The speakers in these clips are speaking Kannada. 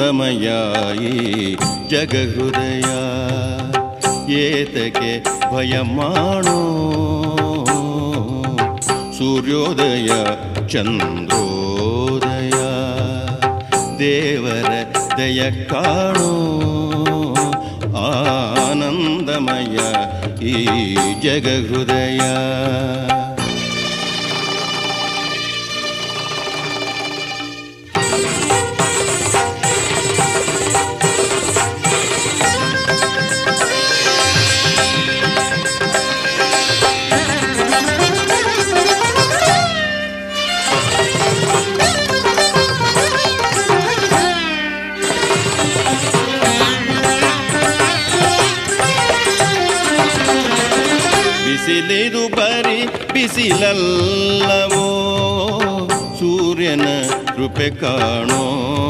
ಆನಂದಮಯಾಯಿ ಜಗಹೃದಯ ಏತಕ್ಕೆ ಭಯ ಮಾಡೋ ಸೂರ್ಯೋದಯ ಚಂದ್ರೋದಯ ದೇವರ ದಯ ಕಾಣೋ ಆನಂದಮಯ ಈ ಜಗಹೃದಯ ಬಿಸಿಲಿದು ಬರಿ ಬಿಸಿಲಲ್ಲವೋ ಸೂರ್ಯನ ಕೃಪೆ ಕಾಣೋ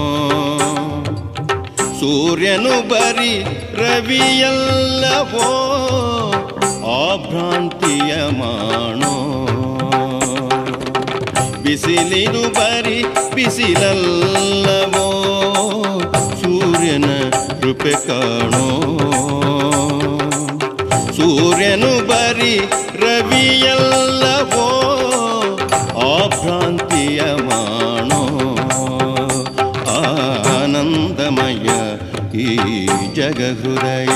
ಸೂರ್ಯನು ಬರಿ ರವಿಯಲ್ಲವೋ ಆಭ್ರಾಂತಿಯ ಮಾಣೋ ಬಿಸಿಲಿದು ಬರಿ ಬಿಸಿಲಲ್ಲವೋ ಸೂರ್ಯನ ಕೃಪೆ ಕಾಣೋ ಸೂರ್ಯನು ಬರಿ ರವಿಯಲ್ಲವೋ ಆಭ್ರಾಂತಿಯ ಮಾಣೋ ಆನಂದಮಯ ಈ ಜಗಹೃದಯ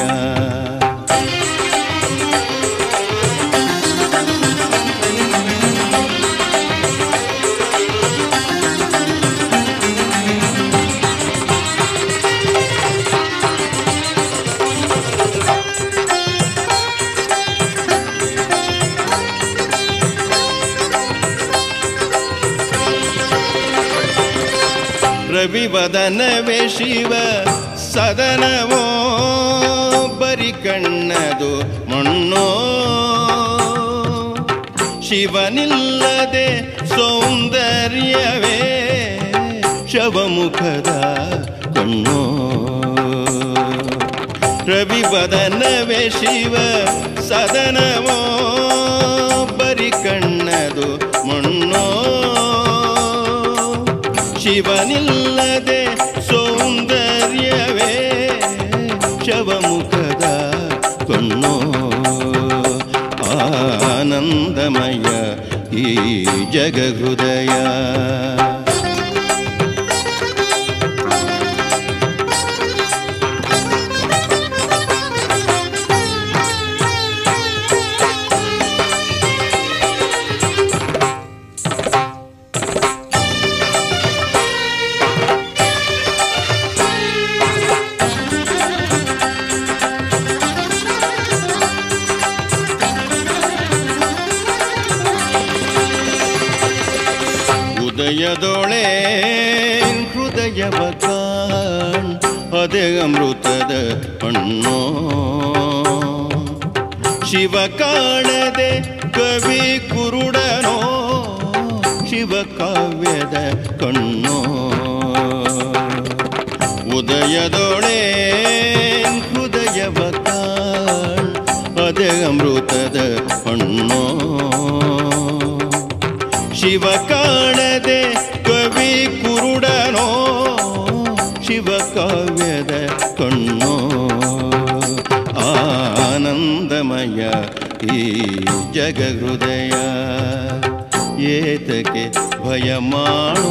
ರವಿವದನವೇ ಶಿವ ಸದನವೋ ಬರಿ ಕಣ್ಣದು ಮಣ್ಣೋ ಶಿವನಿಲ್ಲದೆ ಸೌಂದರ್ಯವೇ ಶವಮುಖದ ಕಣ್ಣೋ ರವಿವದನವೇ ಶಿವ ಸದನವೋ ಬರಿ ಕಣ್ಣದು ಮಣ್ಣೋ ಶಿವನಿಲ್ಲದೆ ಸೌಂದರ್ಯವೇ ಶವಮುಖದ ಕಣ್ಣೋ ಆನಂದಮಯ ಈ ಜಗಹೃದಯ ಹೃದಯದೊಳೆ ಹೃದಯವ ಕಾಣ್ ಅದೇ ಅಮೃತದ ಹಣ್ಣೋ ಶಿವ ಕಾಣದೆ ಕವಿ ಕುರುಡನೋ ಶಿವ ಕಾವ್ಯದ ಕಣ್ಣೋ ಉದಯದೊಳೆ ಹೃದಯವ ಕಾಣ್ ಅದೇ ಅಮೃತದ ಹಣ್ಣೋ ಶಿವ ಕಾಣದೆ ಕವಿ ಕುರುಡನೋ ಶಿವ ಕಾವ್ಯದ ಕಣ್ಣೋ ಆನಂದಮಯ ಈ ಜಗಹೃದಯ ಏತಕ್ಕೆ ಭಯ ಮಾಡೋ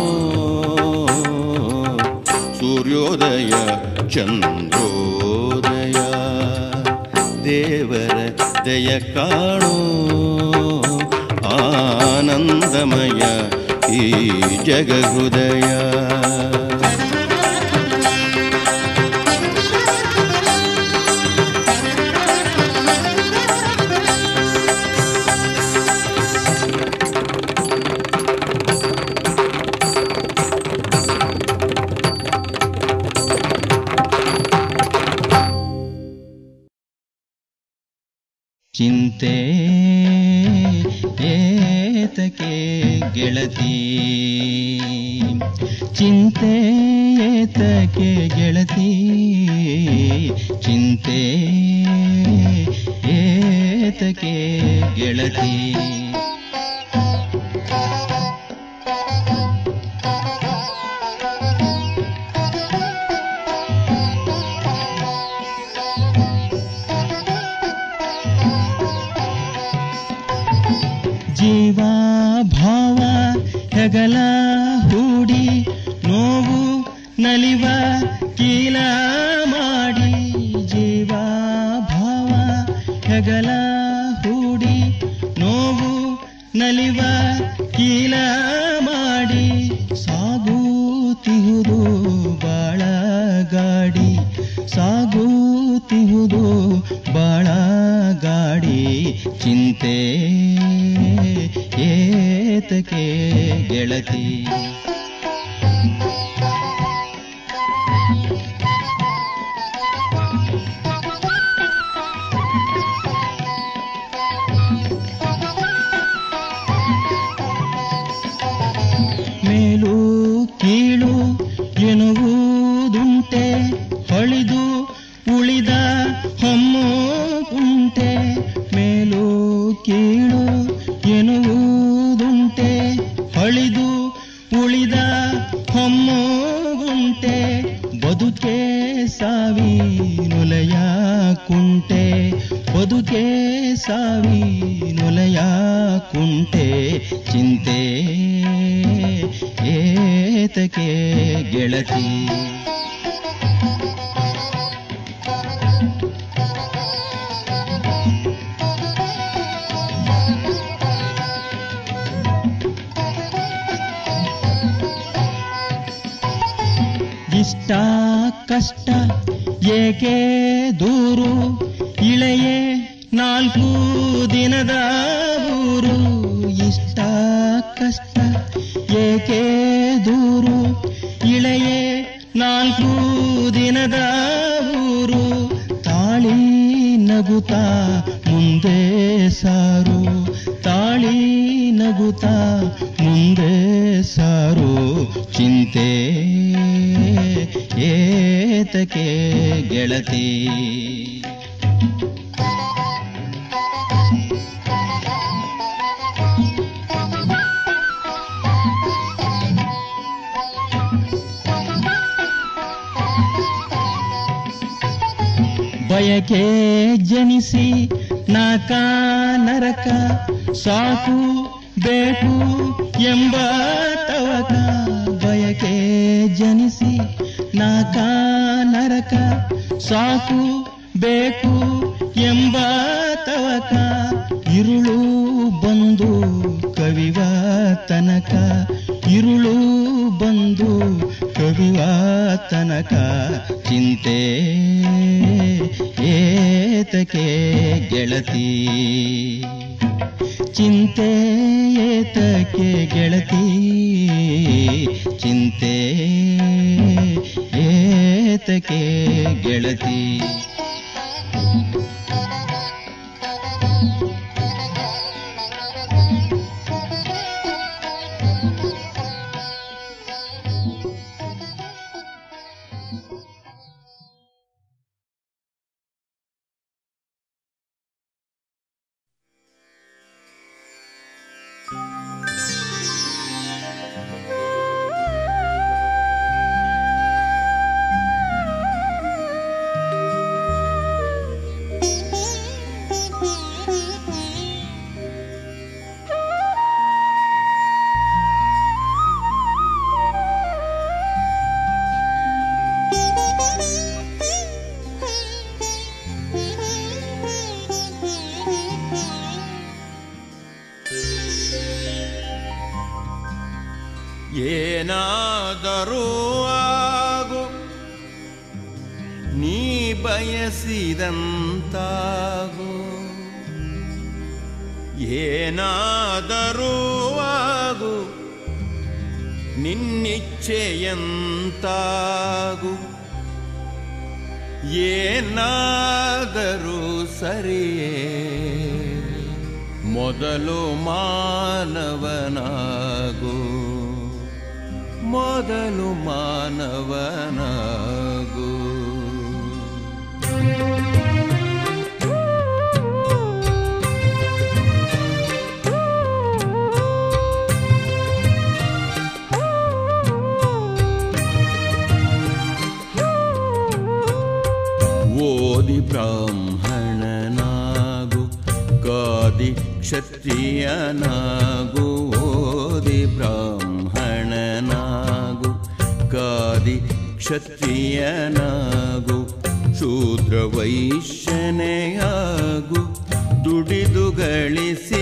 ಸೂರ್ಯೋದಯ ಚಂದ್ರೋದಯ ದೇವರ ದಯ ಕಾಣೋ ಆನಂದಮಯ ಈ ಜಗಹೃದಯ ಚಿಂತೆ ಏತಕೆ ಗೆಳತಿ ಚಿಂತೆ ಏತಕೆ ಗೆಳತಿ ಚಿಂತೆ ಏತಕೆ ಗೆಳತಿ ಜೀವ ಭಾವ ಹೆಗಲ ಹೂಡಿ ನೋವು ನಲಿವ ಕೀಲ ಮಾಡಿ ಜೀವ ಭಾವ ಹೆಗಲ ಹೂಡಿ ನೋವು ನಲಿವ ಕೀಲ ಮಾಡಿ ಸಾಗುತ್ತಿಹುದು ಬಾಳ ಗಾಡಿ ಸಾಗುತ್ತಿಹುದು ಬಾಳ ಗಾಡಿ ಚಿಂತೆ ಏತಕ್ಕೆ ಗೆಳತಿ ಮೇಲು ಕೀಳು ಎನ್ನುವುದುಂಟೆ ಹೊಳಿದು ಉಳಿದ ಹೊಮ್ಮು ಉಂಟೆ ಮೇಲು ಕೀಳು ಎನ್ನುವುದುಂಟೆ ಹೊಳಿದು ಉಳಿದ ಹೊಮ್ಮು ಉಂಟೆ ಬದುಕೆ ಸಾವಿ ನುಲಯ ಕುಂಟೆ ಬದುಕೆ ಸಾವಿ ನುಲಯ ಕುಂಟೆ ಚಿಂತೆ ಏತಕ್ಕೆ ಗೆಳತಿ ಇಷ್ಟ ಕಷ್ಟ ಏಕೆ ದೂರು ಇಳೆಯೇ ನಾಲ್ಕು ದಿನದ ಊರು ಇಷ್ಟ ಕಷ್ಟ ಏಕೆ ದೂರು ಇಳೆಯೇ ನಾಲ್ಕು ದಿನದ ಊರು ತಾಳಿ ನಗುತ್ತಾ ಮುಂದೆ ಸಾರು ತಾಳಿ ನಗುತ್ತಾ ಮುಂದೆ ಸಾರು ಚಿಂತೆ ಏತಕ್ಕೆ ಗೆಳತಿ ಬಯಕೆ ಜನಿಸಿ ನಾಕ ನರಕ ಸಾಕು ಬೇಕು ಎಂಬ ತವಕ ಬಯಕೆ ಜನಿಸಿ ನಾಕ ನರಕ ಸಾಕು ಬೇಕು ಎಂಬ ತವಕ ಇರುಳು ಬಂದು ಕವಿವ ತನಕ ಇರುಳು ಬಂದು ಕವಿವ ತನಕ ಚಿಂತೆ ಏತಕ್ಕೆ ಗೆಳತಿ ಚಿಂತೆ ಏತಕ್ಕೆ ಗೆಳತಿ ಚಿಂತೆ ಏತಕ್ಕೆ ಗೆಳತಿ ಏನಾದರೂ ಆಗು ನೀ ಬಯಸಿದಂತಾಗು ಏನಾದರೂ ಆಗು ನಿನ್ನಿಚ್ಛೆಯಂತಾಗು ಏನಾದರೂ ಸರಿಯೇ ಮೊದಲು ಮಾನವನಾಗು ಮೊದಲು ಮಾನವನಾಗು ಓದಿ ಬ್ರಾಹ್ಮಣನಾಗು ಕಾದಿ ಕಾದಿ ಕ್ಷತ್ರಿಯನಾಗು ಓದಿ ಬ್ರಾಹ್ಮಣನಾಗು ಕಾದಿ ಕ್ಷತ್ರಿಯನಾಗು ಶೂದ್ರ ವೈಶ್ಯನೆಯಾಗು ದುಡಿದು ಗಳಿಸಿ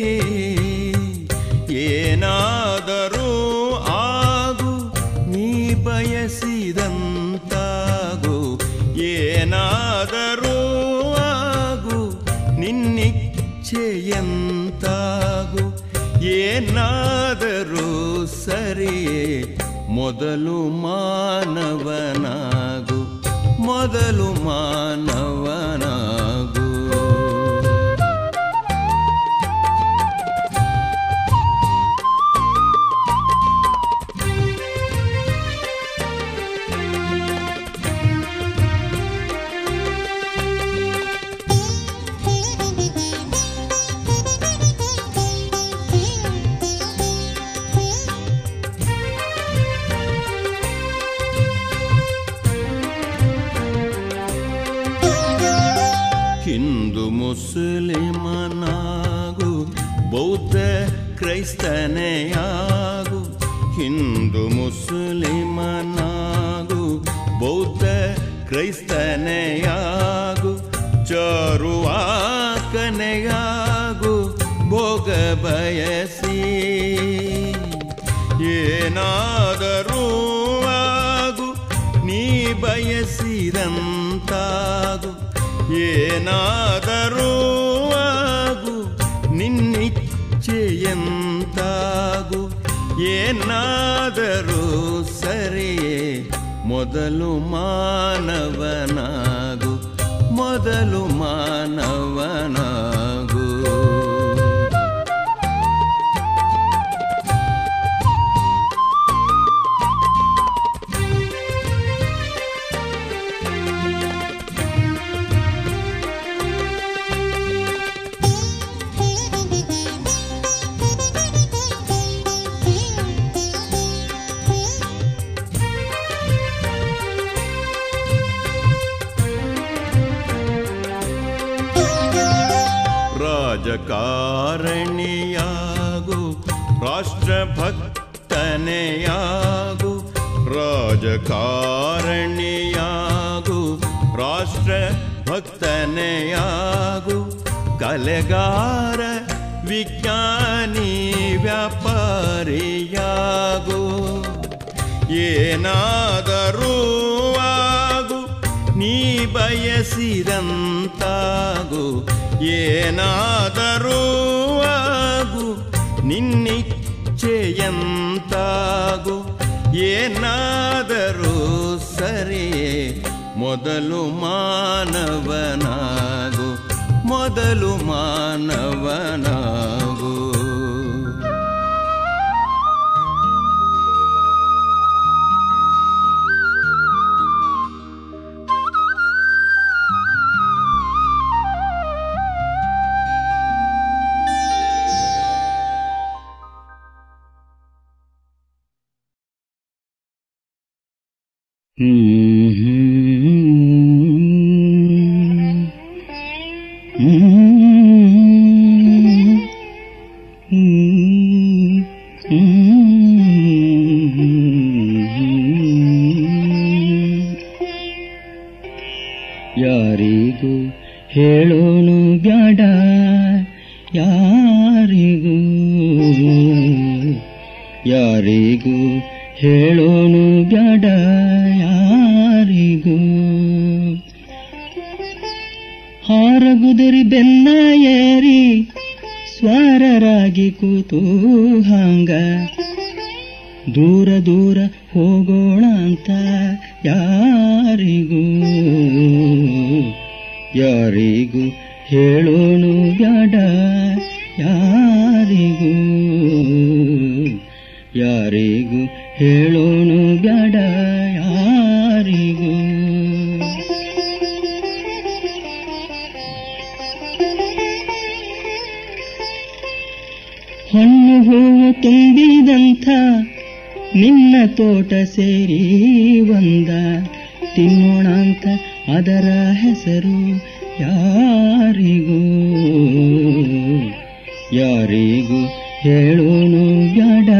ಏನಾದರೂ ಆಗು ನೀ ಬಯಸಿದಂತಾಗು ಏನಾದರೂ ಆಗು ನಿನ್ನಿಚ್ಛೆಯಂತಾಗು ಏನಾದರೂ ಸರಿಯೇ ಮೊದಲು ಮಾನವನಾಗು ಮೊದಲು ಮಾನವನಾಗು ಹಿಂದೂ ಮುಸ್ಲಿಮನಾಗು ಬೌದ್ಧ ಕ್ರೈಸ್ತನೆಯಾಗು ಹಿಂದೂ ಮುಸ್ಲಿಮನಾಗು ಬೌದ್ಧ ಕ್ರೈಸ್ತನೆಯಾಗು ಚರುವಾಕನೆಯಾಗು ಭೋಗ ಬಯಸಿ ಏನಾದರೂ ಆಗು ನೀ ಬಯಸಿದಂತಾಗು ಏನಾದರೂ ಆಗು ನಿನ್ನಿಚ್ಛೆಯಂತಾಗು ಏನಾದರೂ ಸರಿಯೇ ಮೊದಲು ಮಾನವನಾಗು ಮೊದಲು ಮಾನವನಾಗು ರಾಜಕಾರಣಿಯಾಗು ರಾಷ್ಟ್ರಭಕ್ತನೆಯಾಗು ರಾಜಕಾರಣಿಯಾಗು ರಾಷ್ಟ್ರಭಕ್ತನೆಯಾಗು ಕಲೆಗಾರ ವಿಜ್ಞಾನಿ ವ್ಯಾಪಾರಿಯಾಗು ಏನಾದರೂ ಆಗು ನೀ ಬಯಸಿದಂತಾಗು ಏನಾದರೂ ಆಗು ನಿನ್ನಿಚ್ಛೆಯಂತಾಗು ಏನಾದರೂ ಸರಿಯೇ ಮೊದಲು ಮಾನವನಾಗು ಮೊದಲು ಮಾನವನಾಗು ಯಾರಿಗೂ ಹೇಳೋನು ಬ್ಯಾಡ ಯಾರಿಗೂ ಯಾರಿಗೂ ಹೇಳೋನು ಬ್ಯಾಡ ಯಾರಿಗೂ ಹಾರಗುದರಿ ಬೆನ್ನ ಏರಿ ಸ್ವಾರರಾಗಿ ಕೂತು ಹಾಂಗ ದೂರ ದೂರ ಹೋಗೋಣ ಅಂತ ಯಾರಿಗೂ ಯಾರಿಗೂ ಹೇಳೋನು ಬ್ಯಾಡ ಯಾರಿಗೂ ಯಾರಿಗೂ ಹೇಳೋನು ಬ್ಯಾಡ ಯಾರಿಗೂ ಹಣ್ಣು ಹೂವು ತುಂಬಿದಂಥ ನಿನ್ನ ತೋಟ ಸೇರಿ ಒಂದ ತಿನ್ನೋಣ ಅಂತ ಅದರ ಹೆಸರು ಯಾರಿಗೂ ಯಾರಿಗೂ ಹೇಳೋನು ಬ್ಯಾಡ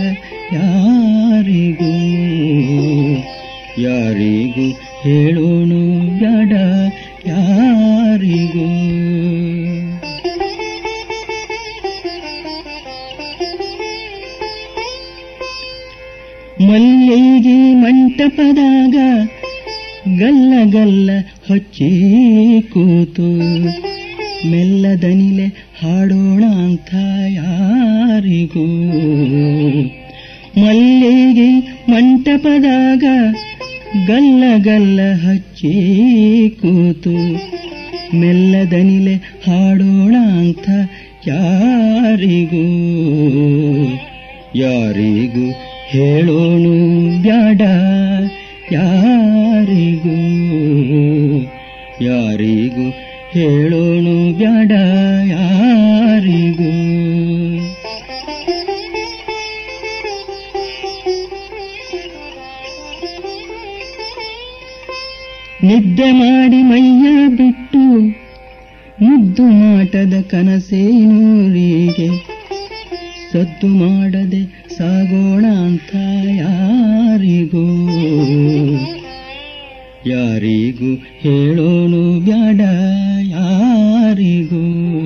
ಯಾರಿಗೂ ಯಾರಿಗೂ ಹೇಳೋನು ಬ್ಯಾಡ ಯಾರಿಗೂ ಮಲ್ಲಿಗೆ ಮಂಟಪದಾಗ ಗಲ್ಲ ಗಲ್ಲ ಹಚ್ಚಿ ಕೂತು ಮೆಲ್ಲದನಿಲೆ ಹಾಡೋಣ ಅಂತ ಯಾರಿಗೂ ಮಲ್ಲಿಗೆ ಮಂಟಪದಾಗ ಗಲ್ಲ ಗಲ್ಲ ಹಚ್ಚಿ ಕೂತು ಮೆಲ್ಲದನಿಲೆ ಹಾಡೋಣ ಅಂತ ಯಾರಿಗೂ ಯಾರಿಗೂ ಹೇಳೋನು ಬ್ಯಾಡ ಯಾರಿಗೂ ಯಾರಿಗೂ ಹೇಳೋನು ಬ್ಯಾಡ ಯಾರಿಗೂ ನಿದ್ದೆ ಮಾಡಿ ಮೈಯ ಬಿಟ್ಟು ಮುದ್ದು ಮಾಟದ ಕನಸೇನೂರಿಗೆ ಸದ್ದು ಮಾಡದೆ ಸಾಗೋಣ ಅಂತ ಯಾರಿಗೂ ಯಾರಿಗೂ ಹೇಳೋನು ಬ್ಯಾಡ ಯಾರಿಗೂ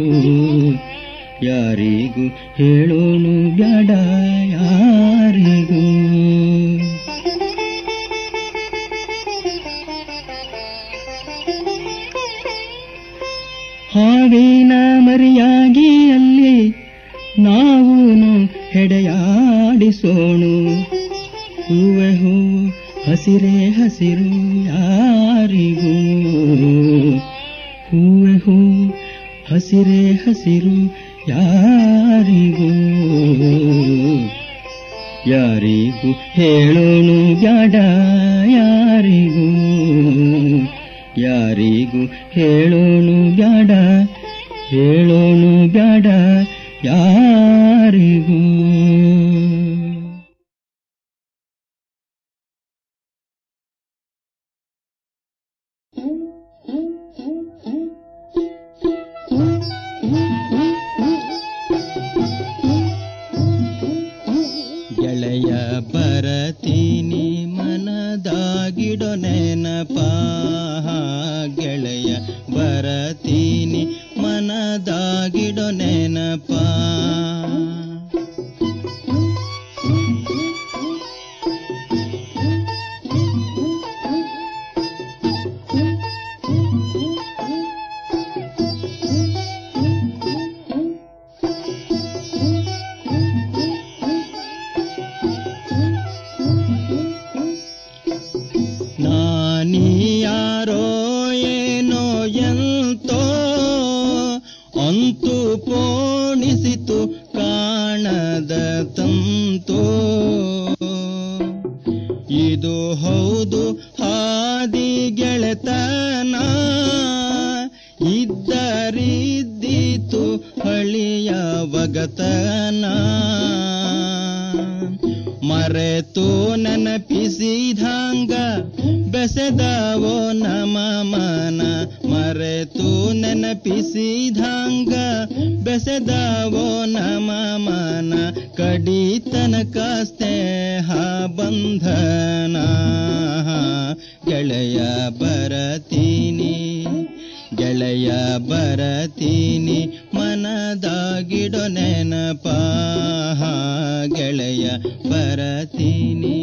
ಯಾರಿಗೂ ಹೇಳೋನು ಬ್ಯಾಡ ಯಾರಿಗೂ ಹಾವಿನ ಮರಿಯಾಗಿ ಅಲ್ಲಿ ನಾವು ಹೆಡೆಯಾಡಿಸೋಣು ಹೂವೆ ಹೂವು ಹಸಿರೇ ಹಸಿರು ಯಾರಿಗೂ ಹೂವೆ ಹೂವು ಹಸಿರೇ ಹಸಿರು ಯಾರಿಗೂ ಯಾರಿಗೂ ಹೇಳೋನು ಬ್ಯಾಡ ಯಾರಿಗೂ ಯಾರಿಗೂ ಹೇಳೋನು ಬ್ಯಾಡ ಹೇಳೋನು ಬ್ಯಾಡ ಯಾರಿಗೂ ಗೆಳೆಯ ಬರತೀನಿ ಮನದಾಗಿಡೊ ನೆನಪ ಗೆಳೆಯ ಬರತೀನಿ ಮನದಾಗಿಡೊ ನೆನಪ ನಾನೀ ಯಾರೋ ಏನೋ ಎಂತೋ ಅಂತೂ ಪೋಣಿಸಿತು ಕಾಣದ ತಂತೋ ಇದು ಹೌದು ಹಾದಿ ಗೆಳೆತನ ಇದ್ದರಿದ್ದೀತು ಹಳಿಯ ವಗತನ ಮರೆತು ನೆನಪಿಸಿದಂಗ ಬೆಸೆದವೋ ನಮ ಮನ ಮರೆತು ನೆನಪಿಸಿದಂಗ ಬೆಸೆದವೋ ನಮ ಮನ ಕಡಿ ತನಕ ಸ್ನೇಹ ಬಂಧನ ಗೆಳೆಯ ಬರತೀನಿ ಗೆಳೆಯ ಬರತೀನಿ ಮನದಾಗಿಡೊ ನೆನಪ ಗೆಳೆಯ ಬರತೀನಿ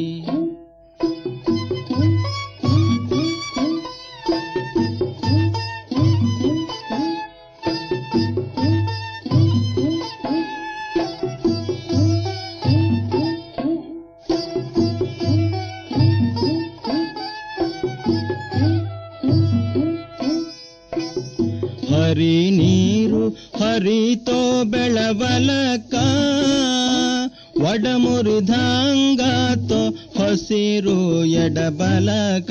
ಹರಿ ನೀರು ಹರಿತೋ ಬೆಳವಲಕ ಒಡಮುರಿದಂಗಾತೋ ಹಸಿರು ಎಡಬಲಕ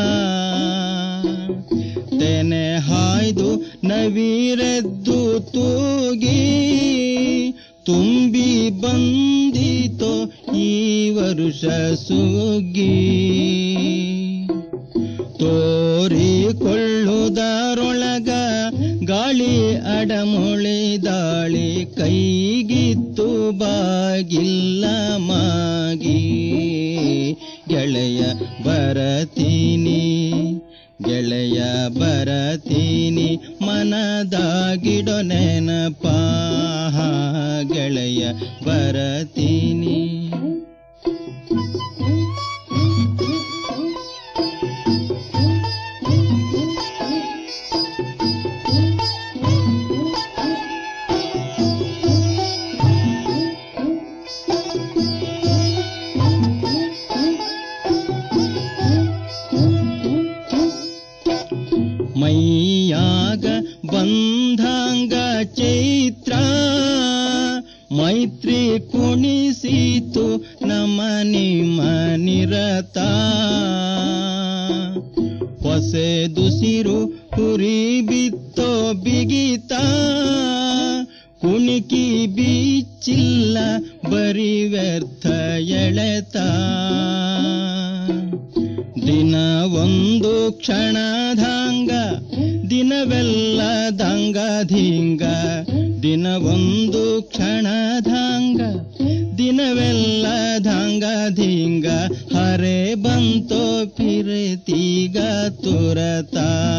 ತೆನೆ ಹಾಯ್ದು ನವಿರೆದ್ದು ತೂಗಿ ತುಂಬಿ ಬಂದಿತೋ ಈ ವರುಷ ಸುಗ್ಗಿ ತೋರಿಕೊಳ್ಳುವುದರೊಳಗ ಕೈಗಿತ್ತು ಬಾಗಿಲ್ಲ ಮಾಗಿ ಗೆಳೆಯ ಬರತೀನಿ ಗೆಳೆಯ ಬರತೀನಿ ಮನದಾಗಿಡೊ ನೆನಪ ಗೆಳೆಯ ಬರತೀನಿ ಮೈಯಾಗ ಬಂಧಾಂಗ ಚೈತ್ರ ಮೈತ್ರಿ ಕುಣಿಸಿತು ನಮ ನಿಮ್ಮ ನಿರತ ಹೊಸೆ ದುಸಿರು ಕುರಿ ಬಿತ್ತೋ ಬಿಗಿತ ಕುಣಿಕಿ ಬೀಚಿಲ್ಲ ಬರಿ ವ್ಯರ್ಥ ಎಳೆತ ದಿನ ಒಂದು ಕ್ಷಣಧಾಂಗ ದಿನವೆಲ್ಲ ದಂಗ ಧೀಂಗ ದಿನ ಒಂದು ಕ್ಷಣಧಾಂಗ ದಿನವೆಲ್ಲ ದಂಗ ಧೀಂಗ ಹರೆ ಬಂತೋ ಪಿರತೀಗ ತುರತ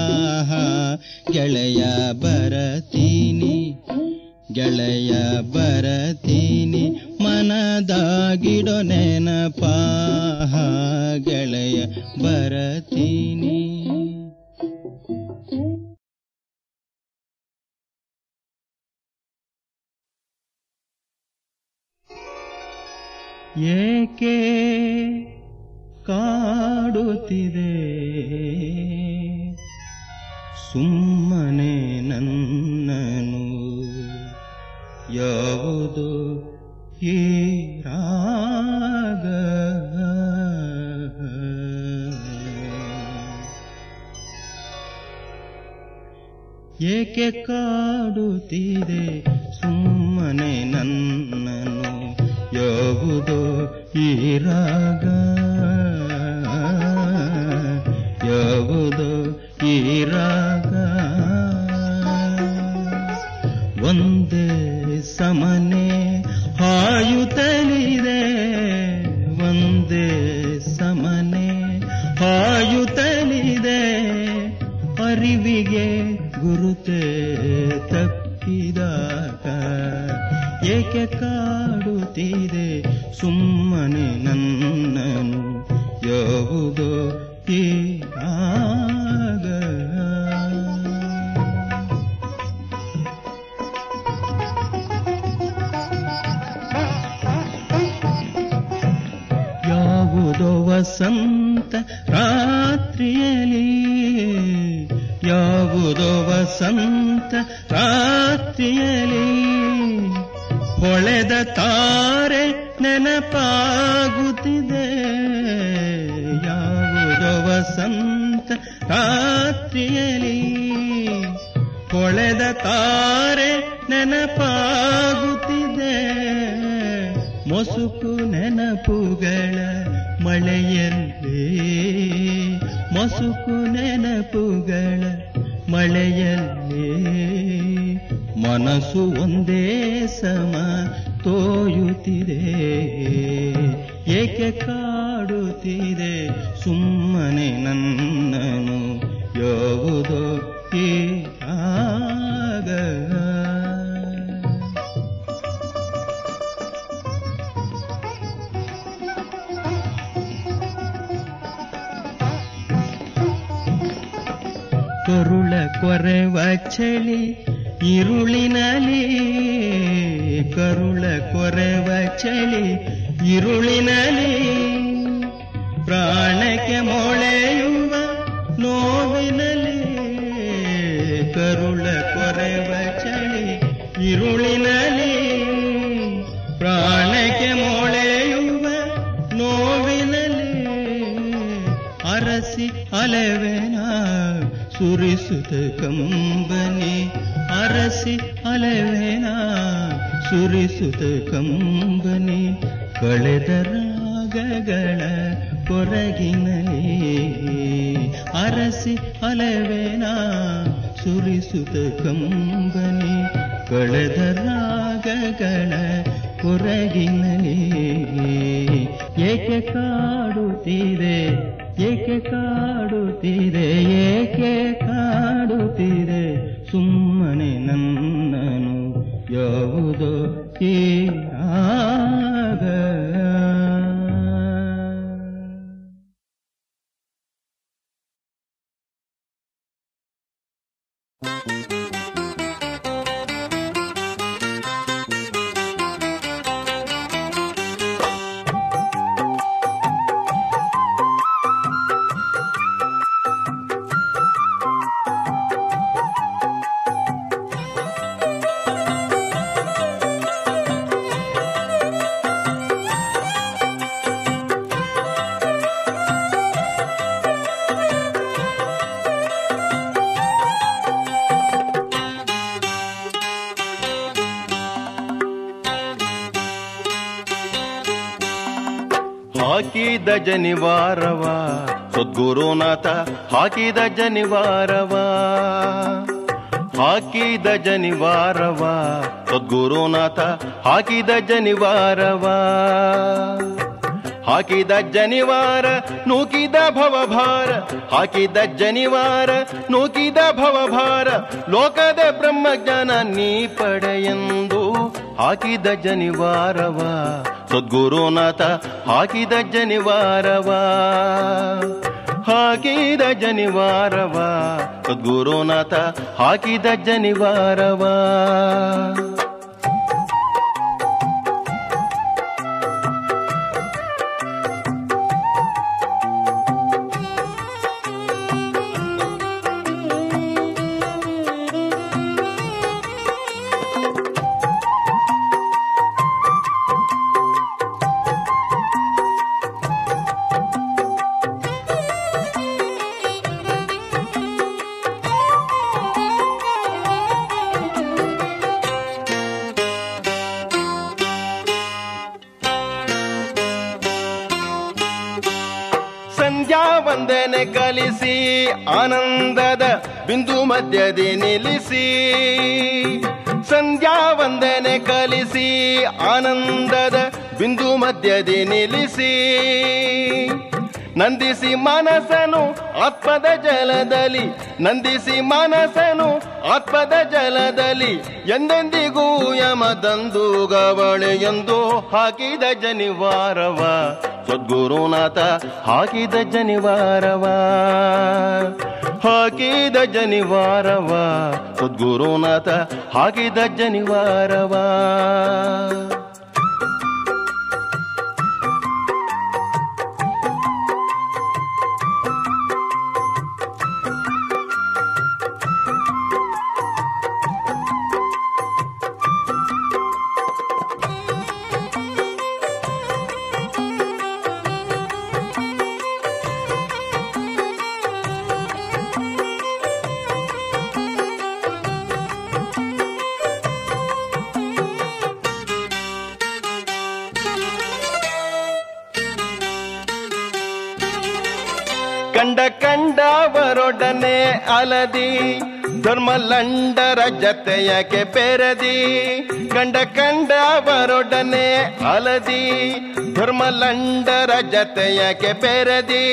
ಗೆಳೆಯ ಬರತೀನಿ ಗೆಳೆಯ ಬರತೀನಿ ಮನದಾಗಿಡೊ ನೆನಪ ಗೆಳೆಯ ಬರತೀನಿ ಏಕೆ ಕಾಡುತ್ತಿದೆ ಸುಮ್ಮನೆ ನನ್ನನು ಯಾವುದು ಈ ರಾಗ ಏಕೆ ಕಾಡುತ್ತಿದೆ ಸುಮ್ಮನೆ ನನ್ನನು ಯಾವುದೋ ಈ ರಾಗ ಯಾವುದೋ ಈ ರಾಗ ಒಂದೇ ಸಮನೆ ಹಾಯುತ್ತಲಿದೆ ಒಂದೇ ಸಮನೆ ಹಾಯುತ್ತಲಿದೆ ಅರಿವಿಗೆ ಗುರುತೆ ತಪ್ಪಿದಾಗ ಏಕೆ ಕಾಡುತ್ತಿದೆ ಸುಮ್ಮನೆ ನನ್ನನು ಯಾವುದೋ ಈ ರಾಗ ಯಾವುದೋ ವಸಂತ ರಾತ್ರಿಯಲಿ ಯಾವುದೋ ವಸಂತ ರಾತ್ರಿಯಲಿ ಹೊಳೆದ ತಾರೆ ನೆನಪಾಗುತ್ತಿದೆ ಯಾವುದೋ ವಸಂತ ರಾತ್ರಿಯಲಿ ಹೊಳೆದ ತಾರೆ ನೆನಪಾಗುತ್ತಿದೆ ಮೊಸುಕು ನೆನಪುಗಳ ಮಳೆಯಲ್ಲಿ ಮೊಸುಕು ನೆನಪುಗಳ ಮಳೆಯಲ್ಲಿ ಮನಸ್ಸು ಒಂದೇ ಸಮ ತೋಯುತ್ತಿದೆ ಏಕೆ ಕಾಡುತ್ತಿದೆ ಸುಮ್ಮನೆ ನನ್ನನು ಯಾವುದೋ ಈ ಆಗ ಕರುಳ ಕೊರೆವ ಚಳಿ ಇರುಳಿನಲಿ ಕರುಳ ಕೊರೆವ ಚಳಿ ಇರುಳಿನಲಿ ಪ್ರಾಣಕ್ಕೆ ಮೊಳೆಯುವ ನೋವಿನಲಿ ಕರುಳ ಕೊರೆವ ಚಳಿ ಇರುಳಿನಲಿ ಪ್ರಾಣಕ್ಕೆ ಮೊಳೆಯುವ ನೋವಿನಲಿ ಅರಸಿ ಅಲೆವೆನ ಸುರಿಸುತ್ತ ಕಂಬನಿ ಅರಸಿ ಅಲೆವೆನ ಸುರಿಸುತ್ತ ಕಂಬನಿ ಕಳೆದ ರಾಗಗಳ ಕೊರಗಿನಲಿ ಅರಸಿ ಅಲೆವೆನ ಸುರಿಸುತ್ತ ಕಂಬನಿ ಕಳೆದ ರಾಗ ಮನಗಳ ಹೊರಗಿನಲ್ಲಿ ಏಕೆ ಕಾಡುತ್ತೀರೆ ಏಕೆ ಕಾಡುತ್ತೀರೆ ಏಕೆ ಕಾಡುತ್ತೀರೆ ಸುಮ್ಮನೆ ನನ್ನನು ಯಾವುದೋ ಈ ರಾಗ ಹಾಕಿದ ಜನಿವಾರವ ಸದ್ಗುರುನಾಥ ಹಾಕಿದ ಜನಿವಾರವ ಹಾಕಿದ ಜನಿವಾರವ ಸದ್ಗುರುನಾಥ ಹಾಕಿದ ಜನಿವಾರವ ಹಾಕಿದ ಜನಿವಾರ ನೂಕಿದ ಭವಭಾರ ಹಾಕಿದ ಜನಿವಾರ ನೂಕಿದ ಭವಭಾರ ಲೋಕದ ಬ್ರಹ್ಮಜ್ಞಾನ ನೀ ಪಡೆಯೆಂದು ಹಾಕಿದ ಜನಿವಾರವ ಸದ್ಗುರುನಾಥ ಹಾಕಿದ ಜನಿವಾರವ ಹಾಕಿದ ಜನಿವಾರವ ಸದ್ಗುರುನಾಥ ಹಾಕಿದ ಜನಿವಾರವ ಸಂಧ್ಯಾ ವಂದನೆ ಕಲಿಸಿ ಆನಂದದ ಬಿಂದು ಮಧ್ಯದಿ ನಿಲ್ಲಿಸಿ ಸಂಧ್ಯಾ ವಂದನೆ ಕಲಿಸಿ ಆನಂದದ ಬಿಂದು ಮಧ್ಯದಿ ನಿಲ್ಲಿಸಿ ನಂದಿಸಿ ಮನಸ್ಸನು ಆತ್ಮದ ಜಲದಲ್ಲಿ ನಂದಿಸಿ ಮನಸ್ಸನು ಆತ್ಮದ ಜಲದಲ್ಲಿ ಎಂದೆಂದಿಗೂ ಯಮದಂದು ಗವಳೆ ಎಂದು ಹಾಕಿದ ಜನಿವಾರವ ಸದ್ಗುರುನಾಥ ಹಾಕಿದ ಜನಿವಾರವ ಹಾಕಿದ ಜನಿವಾರವ ಸದ್ಗುರುನಾಥ ಹಾಕಿದ ಜನಿವಾರವ ಕಂಡ ಕಂಡವರೊಡನೆ ಅಲದಿ ಧರ್ಮಲಂಡರ ಜತೆಯಕ್ಕೆ ಬೆರದಿ ಕಂಡ ಕಂಡವರೊಡನೆ ಅಲದಿ ಧರ್ಮಲಂಡರ ಜತೆಯಕ್ಕೆ ಬೆರದಿ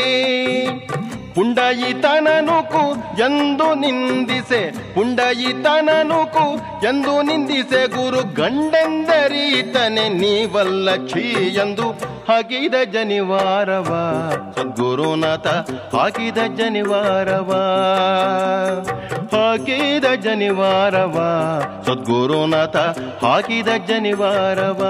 ಪುಂಡಯಿತನನುಕು ಎಂದು ನಿಂದಿಸೆ ಪುಂಡಯಿತನನುಕು ಎಂದು ನಿಂದಿಸೆ ಗುರು ಗಂಡೆಂದರೀತನೆ ನೀವಲ್ಲ ಛೀ ಎಂದು ಹಾಕಿದ ಜನಿವಾರವ ಸದ್ಗುರುನಾಥ ಹಾಕಿದ ಜನಿವಾರವ ಹಾಕಿದ ಜನಿವಾರವ ಸದ್ಗುರುನಾಥ ಹಾಕಿದ ಜನಿವಾರವ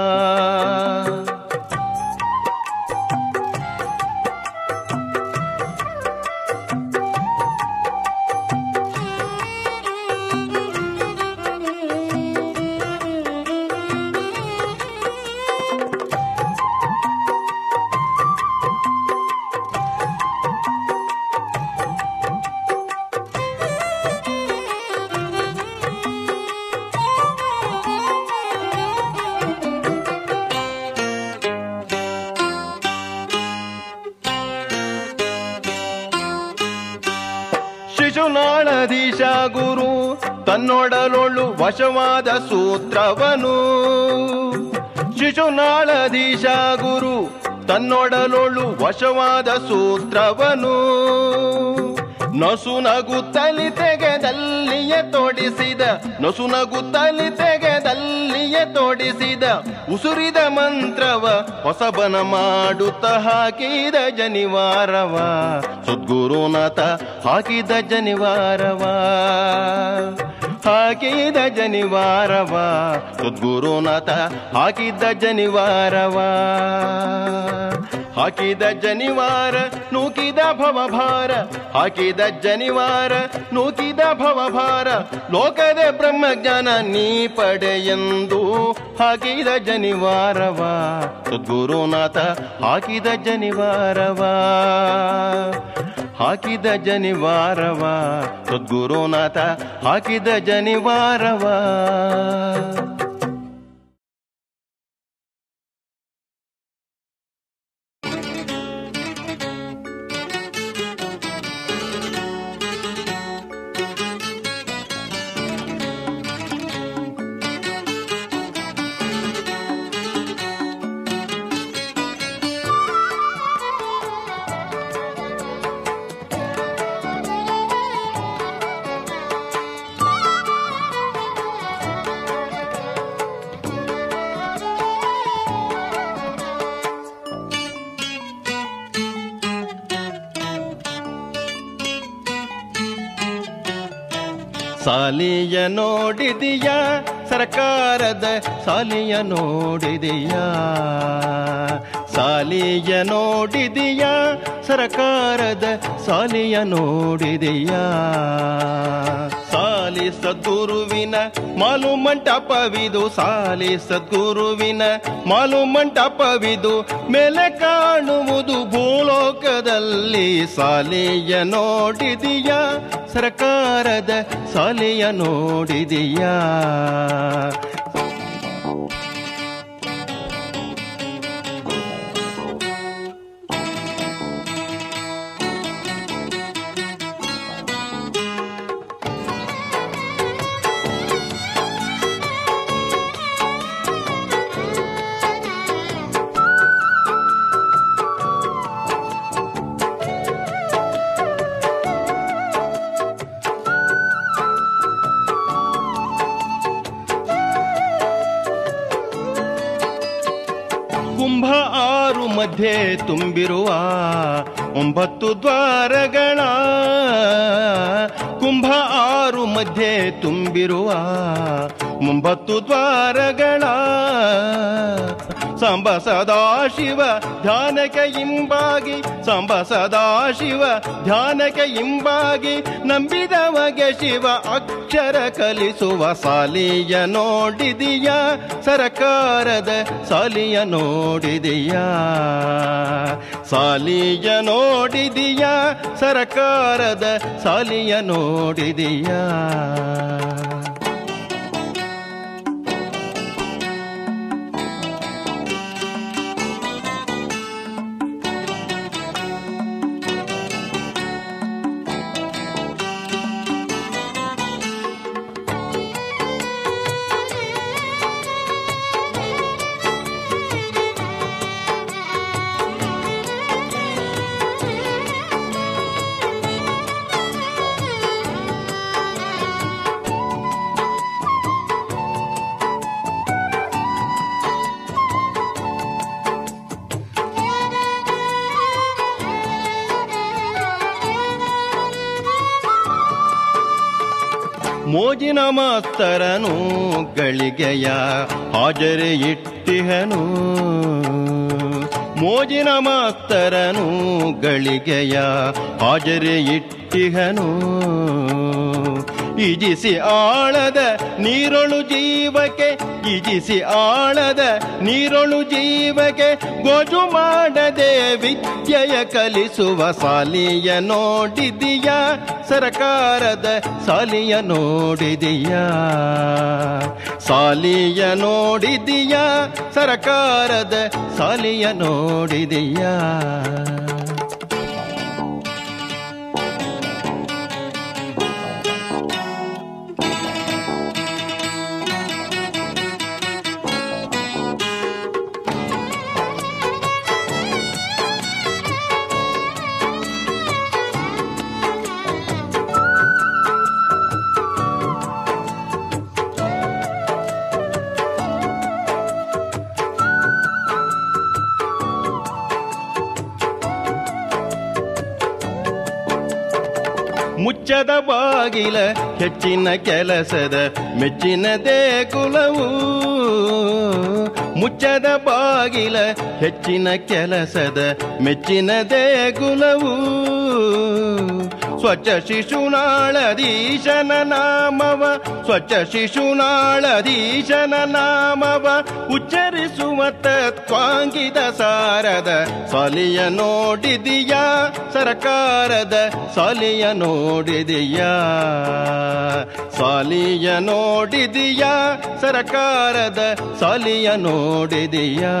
ಶಿಶುನಾಳಧೀಶ ಗುರು ತನ್ನೊಡಲೊಳ್ಳು ವಶವಾದ ಸೂತ್ರವನು ಶಿಶುನಾಳಧೀಶ ಗುರು ತನ್ನೊಡಲೊಳು ವಶವಾದ ಸೂತ್ರವನು ನಸುನಗುತ್ತಲಿ ತೆಗೆದಲ್ಲಿಯೇ ತೋಡಿಸಿದ ನಸುನಗುತ್ತಲಿ ತೆಗೆದಲ್ಲಿಯೇ ತೋಡಿಸಿದ ಉಸುರಿದ ಮಂತ್ರವ ಹೊಸಬನ ಮಾಡುತ್ತ ಹಾಕಿದ ಜನಿವಾರವ ಸದ್ಗುರುನಾಥ ಹಾಕಿದ ಜನಿವಾರವ ಹಾಕಿದ ಜನಿವಾರವ ಸದ್ಗುರುನಾಥ ಹಾಕಿದ ಜನಿವಾರವ ಹಾಕಿದ ಜನಿವಾರ ನೂಕಿದ ಭವಭಾರ ಹಾಕಿದ ಜನಿವಾರ ನೂಕಿದ ಭವಭಾರ ಲೋಕದ ಬ್ರಹ್ಮಜ್ಞಾನ ನೀ ಪಡೆಯೆಂದು ಹಾಕಿದ ಜನಿವಾರವ ಸದ್ಗುರುನಾಥ ಹಾಕಿದ ಜನಿವಾರವ ಹಾಕಿದ ಜನಿವಾರವ ಸದ್ಗುರುನಾಥ ಹಾಕಿದ ಜನಿವಾರವ ಸಾಲಿಯ ನೋಡಿದೀಯ ಸರ್ಕಾರದ ಸಾಲಿಯ ನೋಡಿದೀಯ ಸಾಲಿಯ ನೋಡಿದೀಯ ಸರ್ಕಾರದ ಸಾಲಿಯ ನೋಡಿದೀಯ ಸಾಲಿ ಸದ್ಗುರುವಿನ ಮಾಲು ಮಂಟಪವಿದು ಸಾಲಿ ಸದ್ಗುರುವಿನ ಮಾಲು ಮಂಟಪವಿದು ಮೇಲೆ ಕಾಣುವುದು ಭೂಲೋಕದಲ್ಲಿ ಸಾಲಿಯ ನೋಡಿದೀಯ ಸರ್ಕಾರದ ಸಾಲಿಯ ನೋಡಿದೀಯಾ ಕುಂಭ ಆರು ಮಧ್ಯೆ ತುಂಬಿರುವ ಒಂಬತ್ತು ದ್ವಾರಗಳ ಕುಂಭ ಆರು ಮಧ್ಯೆ ತುಂಬಿರುವ ಒಂಬತ್ತು ದ್ವಾರಗಳ ಸಂಬ ಸದಾಶಿವ ಧ್ಯಾನಕ್ಕೆ ಇಂಬಾಗಿ ಸಂಬ ಸದಾಶಿವ ಧ್ಯಾನಕ್ಕೆ ಇಂಬಾಗಿ ನಂಬಿದವಗೆ ಶಿವ ಅಕ್ಷರ ಕಲಿಸುವ ಸಾಲಿಯ ನೋಡಿದೀಯ ಸರಕಾರದ ಸಾಲಿಯ ನೋಡಿದೀಯ ಸಾಲಿಯ ನೋಡಿದೀಯ ಸರಕಾರದ ಸಾಲಿಯ ನೋಡಿದೀಯ ಮೋಜಿನ ಮಾಸ್ತರನು ಗಳಿಗೆಯ ಹಾಜರಿ ಇಟ್ಟಿಹನು ಮೋಜಿನ ಮಾಸ್ತರನು ಗಳಿಗೆಯ ಹಾಜರಿ ಇಟ್ಟಿಹನು ಇಜಿಸಿ ಆಳದ ನೀರೊಳು ಜೀವಕ್ಕೆ ಇಜಿಸಿ ಆಳದ ನೀರೊಳು ಜೀವಕ್ಕೆ ಗೋಜು ಮಾಡದೆ ವಿದ್ಯೆಯ ಕಲಿಸುವ ಸಾಲಿಯ ನೋಡಿದೀಯ ಸರಕಾರದ ಸಾಲಿಯ ನೋಡಿದೀಯ ಸಾಲಿಯ ನೋಡಿದೀಯ ಸರಕಾರದ ಸಾಲಿಯ ನೋಡಿದೀಯ ಮುಚ್ಚದ ಬಾಗಿಲ ಹೆಚ್ಚಿನ ಕೆಲಸದ ಮೆಚ್ಚಿನ ದೇಗುಲವು ಮುಚ್ಚದ ಬಾಗಿಲ ಹೆಚ್ಚಿನ ಕೆಲಸದ ಮೆಚ್ಚಿನ ದೇಗುಲವು ಸ್ವಚ್ಛ ಶಿಶುನಾಳಧೀಶನ ನಾಮವ ಸ್ವಚ್ಛ ಶಿಶುನಾಳಧೀಶನ ನಾಮವ ಉಚ್ಚರಿಸುವ ತತ್ವಾಂಗಿತ ಸಾರದ ಸಾಲಿಯ ನೋಡಿದೀಯಾ ಸರಕಾರದ ಸಾಲಿಯ ನೋಡಿದೀಯಾ ಸಾಲಿಯ ನೋಡಿದೀಯಾ ಸರಕಾರದ ಸಾಲಿಯ ನೋಡಿದೀಯಾ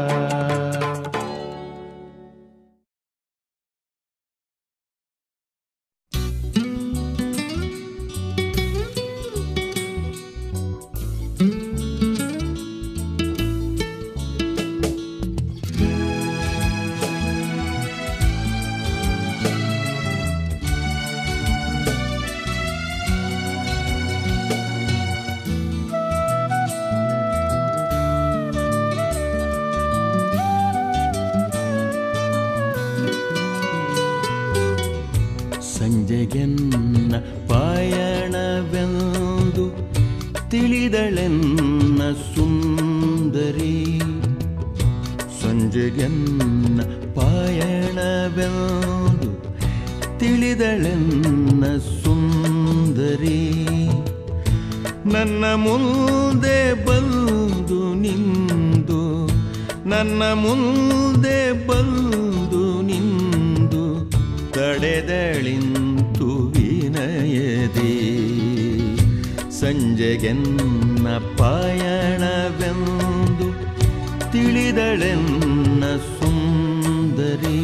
ಸಂಜೆಗೆನ್ನ ಪಾಯಣವೆಂದು ತಿಳಿದಳೆನ್ನ ಸುಂದರಿ ಸಂಜೆಗೆನ್ನ ಪಾಯಣವೆಂದು ತಿಳಿದಳೆನ್ನ ಸುಂದರಿ ನನ್ನ ಮುಂದೆ ಬಂದು ನಿಂದು ನನ್ನ ಮುಂದೆ ಬಂದು ನಿಂದು ತಡೆದಳಿಂತು ವಿನಯದಿ ಸಂಜೆಗೆನ್ನ ಪಾಯಣವೆಂದು ತಿಳಿದಳೆನ್ನ ಸುಂದರಿ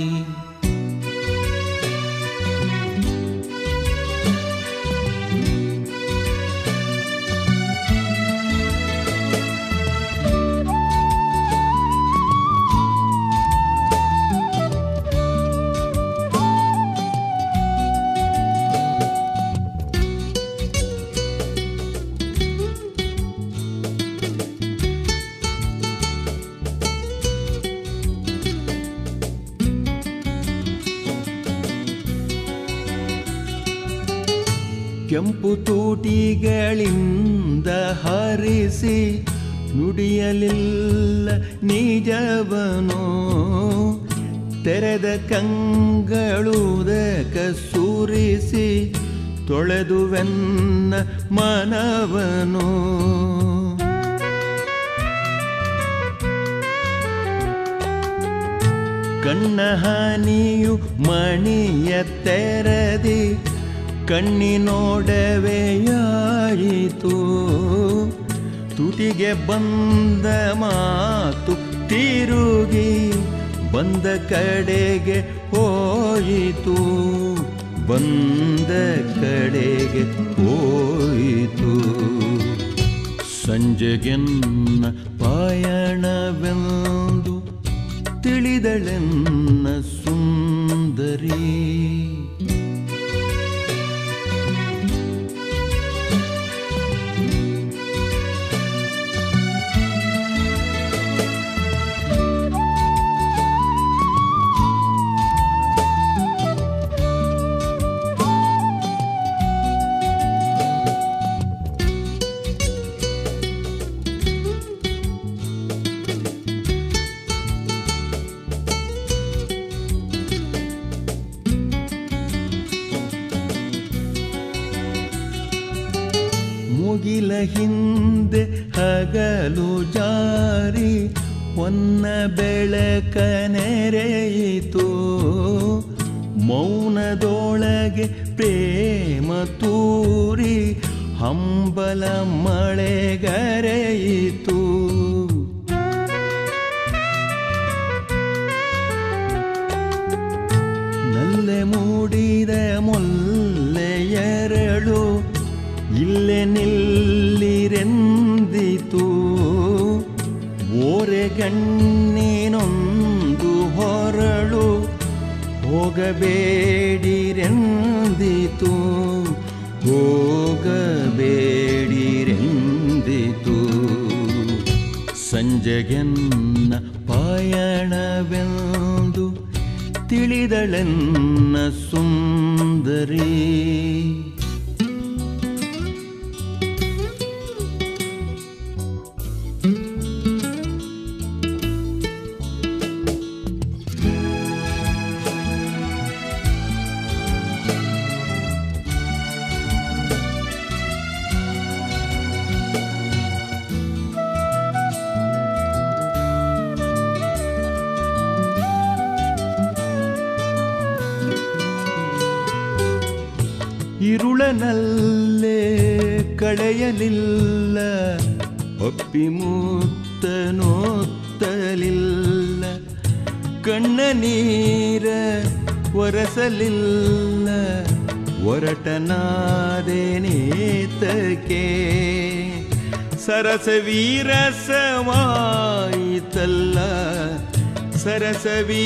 ಕೆಂಪು ತೂಟಿಗಳಿಂದ ಹರಿಸಿ ನುಡಿಯಲಿಲ್ಲ ನಿಜವನು ತೆರೆದ ಕಂಗಳುದಕ ಸೂರಿಸಿ ತೊಳೆದುವೆನ್ನ ಮನವನು ಕಣ್ಣ ಹಾನಿಯು ಮಣಿಯ ತೆರದಿ ಕಣ್ಣಿನೋಡವೆಯಾಯಿತು ತುಟಿಗೆ ಬಂದ ಮಾತು ತಿರುಗಿ ಬಂದ ಕಡೆಗೆ ಹೋಯಿತು ಬಂದ ಕಡೆಗೆ ಹೋಯಿತು ಸಂಜೆಗೆನ್ನ ಪಾಯಣವೆಂದು ತಿಳಿದಳೆನ್ನ ಸುಂದರಿ ಮುಗಿಲ ಹಿಂದೆ ಹಗಲು ಜಾರಿ ಹೊನ್ನ ಬೆಳಕ ನೆರೆಯಿತು ಮೌನದೊಳಗೆ ಪ್ರೇಮ ತೂರಿ ಹಂಬಲ ಮಳೆಗರೆಯಿತು ನಲ್ಲೆ ಮೂಡಿದ ಮೊಲ್ಲೆಯರಳು ಇಲ್ಲೇ ನಿಲ್ಲಿರೆಂದಿತು ಓರೆಗಣ್ಣಿನೊಂದು ಹೊರಳು ಹೋಗಬೇಡಿರೆಂದಿತು ಹೋಗಬೇಡಿರೆಂದಿತು ಸಂಜೆಗೆನ್ನ ಪಾಯಣವೆಂದು ತಿಳಿದಳೆನ್ನ ಸುಂದರಿ ഇരുളനല്ലേ ಕಳೆಯಲಿಲ್ಲ ಒಪ್ಪಿ ಮುತ್ತನೋತ್ತಲಿಲ್ಲ ಕಣ್ಣ ನೀರ ಒರಸಲಿಲ್ಲ ಒರಟನಾದೇನೇತಕ್ಕೆ ಸರಸ ವೀರಸವಾಯಿತಲ್ಲ ಸರಸ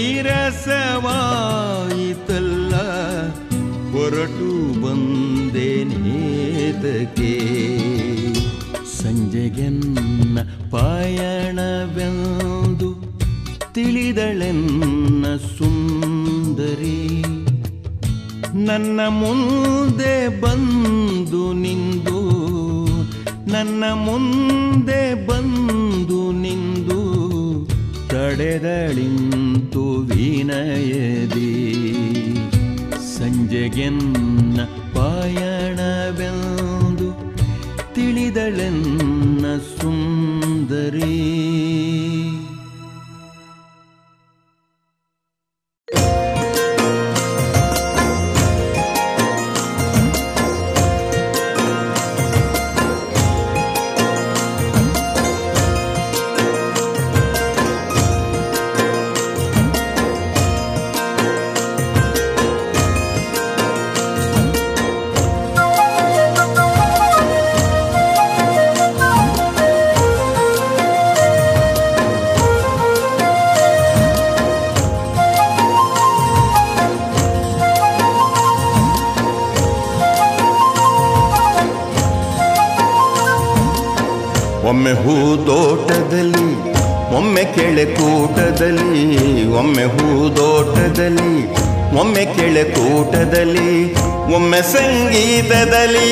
ವೀರಸವಾಯಿತಲ್ಲ ಹೊರಟು ಬಂದೇನೇತಕ್ಕೆ ಸಂಜೆಗೆನ್ನ ಪಾಯಣವೆಂದು ತಿಳಿದಳೆನ್ನ ಸುಂದರಿ ನನ್ನ ಮುಂದೆ ಬಂದು ನಿಂದು ನನ್ನ ಮುಂದೆ ಬಂದು ನಿಂದು ತಡೆದಳಿಂತು ವಿನಯದಿ ಸಂಜೆಗೆನ್ನ ಪಾಯಣವೆಂದು ತಿಳಿದಳೆನ್ನ ಸುಂದರಿ ಒಮ್ಮೆ ಹೂದೋಟದಲ್ಲಿ ಒಮ್ಮೆ ಕೆಳೆ ಕೂಟದಲ್ಲಿ ಒಮ್ಮೆ ಹೂದೋಟದಲ್ಲಿ ಒಮ್ಮೆ ಕೆಳೆ ಕೂಟದಲ್ಲಿ ಒಮ್ಮೆ ಸಂಗೀತದಲ್ಲಿ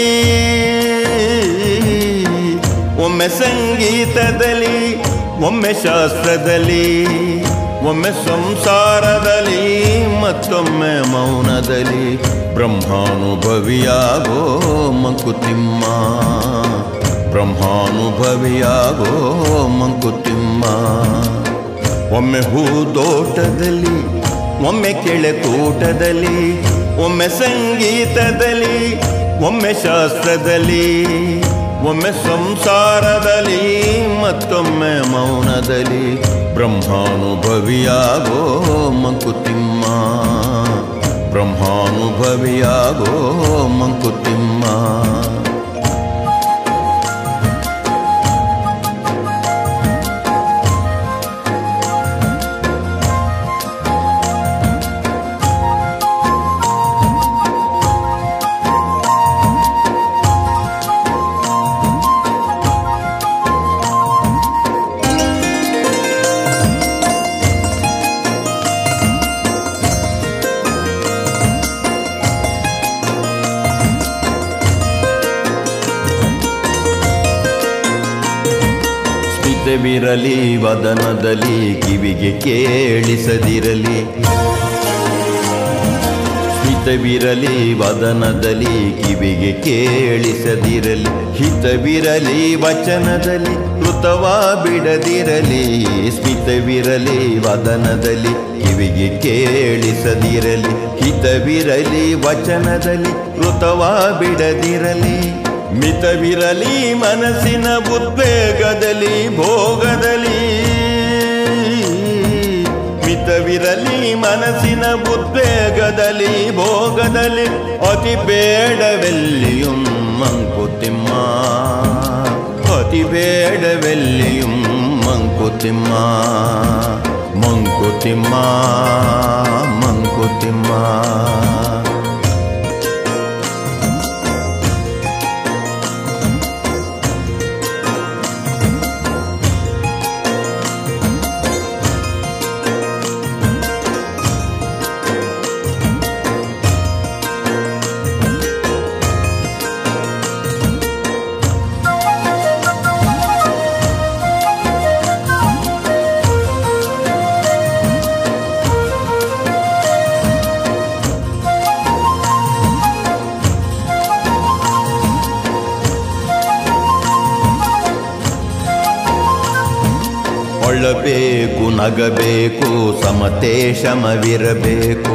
ಒಮ್ಮೆ ಸಂಗೀತದಲ್ಲಿ ಒಮ್ಮೆ ಶಾಸ್ತ್ರದಲ್ಲಿ ಒಮ್ಮೆ ಸಂಸಾರದಲ್ಲಿ ಮತ್ತೊಮ್ಮೆ ಮೌನದಲ್ಲಿ ಬ್ರಹ್ಮಾನುಭವಿಯಾಗೋ ಮಂಕುತಿಮ್ಮ ಬ್ರಹ್ಮಾನುಭವಿಯಾಗೋ ಮಂಕುತಿಮ್ಮ ಒಮ್ಮೆ ಹೂದೋಟದಲ್ಲಿ ಒಮ್ಮೆ ಕೆಳೆ ಕೂಟದಲ್ಲಿ ಒಮ್ಮೆ ಸಂಗೀತದಲ್ಲಿ ಒಮ್ಮೆ ಶಾಸ್ತ್ರದಲ್ಲಿ ಒಮ್ಮೆ ಸಂಸಾರದಲ್ಲಿ ಮತ್ತೊಮ್ಮೆ ಮೌನದಲ್ಲಿ ಬ್ರಹ್ಮಾನುಭವಿಯಾಗೋ ಮಂಕುತಿಮ್ಮ ಬ್ರಹ್ಮಾನುಭವಿಯಾಗೋ ಮಂಕುತಿಮ್ಮ ಸ್ಮಿತವಿರಲಿ ವದನದಲ್ಲಿ ಕಿವಿಗೆ ಕೇಳಿಸದಿರಲಿ ಹಿತವಿರಲಿ ವದನದಲ್ಲಿ ಕಿವಿಗೆ ಕೇಳಿಸದಿರಲಿ ಹಿತವಿರಲಿ ವಚನದಲ್ಲಿ ಕೃತವ ಬಿಡದಿರಲಿ ಸ್ಮಿತವಿರಲಿ ವದನದಲ್ಲಿ ಕಿವಿಗೆ ಕೇಳಿಸದಿರಲಿ ಹಿತವಿರಲಿ ವಚನದಲ್ಲಿ ಕೃತವ ಬಿಡದಿರಲಿ ಮಿತವಿರಲಿ ಮನಸ್ಸಿನ ಉದ್ವೇಗದಲ್ಲಿ ಭೋಗದಲ್ಲಿ ಮಿತವಿರಲಿ ಮನಸ್ಸಿನ ಉದ್ವೇಗದಲ್ಲಿ ಭೋಗದಲ್ಲಿ ಅತಿ ಬೇಡವೆಲ್ಲಿಯೂ ಮಂಕುತಿಮ್ಮ ಅತಿ ಬೇಡವೆಲ್ಲಿಯೂ ಮಂಕುತಿಮ್ಮ ಮಂಕುತಿಮ್ಮ ಮಂಕುತಿಮ್ಮ ಅಳಬೇಕು ನಗಬೇಕು ಸಮತೆ ಶಮವಿರಬೇಕು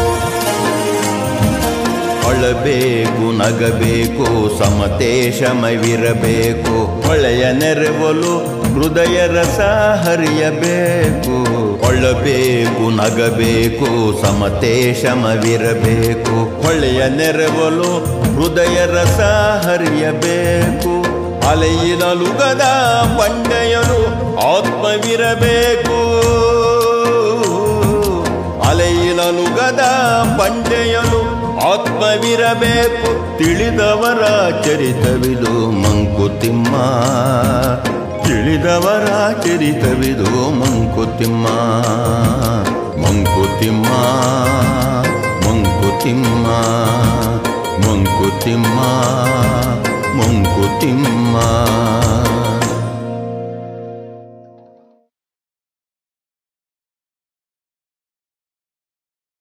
ಅಳಬೇಕು ನಗಬೇಕು ಸಮತೆ ಶಮವಿರಬೇಕು ಹೊಳೆಯ ನೆರವಲು ಹೃದಯ ರಸ ಹರಿಯಬೇಕು ಅಳಬೇಕು ನಗಬೇಕು ಸಮತೆ ಶಮವಿರಬೇಕು ಹೊಳೆಯ ನೆರವಲು ಹೃದಯ ರಸ ಹರಿಯಬೇಕು ಅಲೆಯಿನಲುಗದ ಬಂಡೆಯನು ಆತ್ಮವಿರಬೇಕು ಅಲೆಯಿನಲುಗದ ಬಂಡೆಯನು ಆತ್ಮವಿರಬೇಕು ತಿಳಿದವರ ಚರಿತವಿದು ಮಂಕುತಿಮ್ಮ ತಿಳಿದವರ ಚರಿತವಿದು ಮಂಕುತಿಮ್ಮ ಮಂಕುತಿಮ್ಮ ಮಂಕುತಿಮ್ಮ ಮಂಕುತಿಮ್ಮ ಮಂಕುತಿಮ್ಮ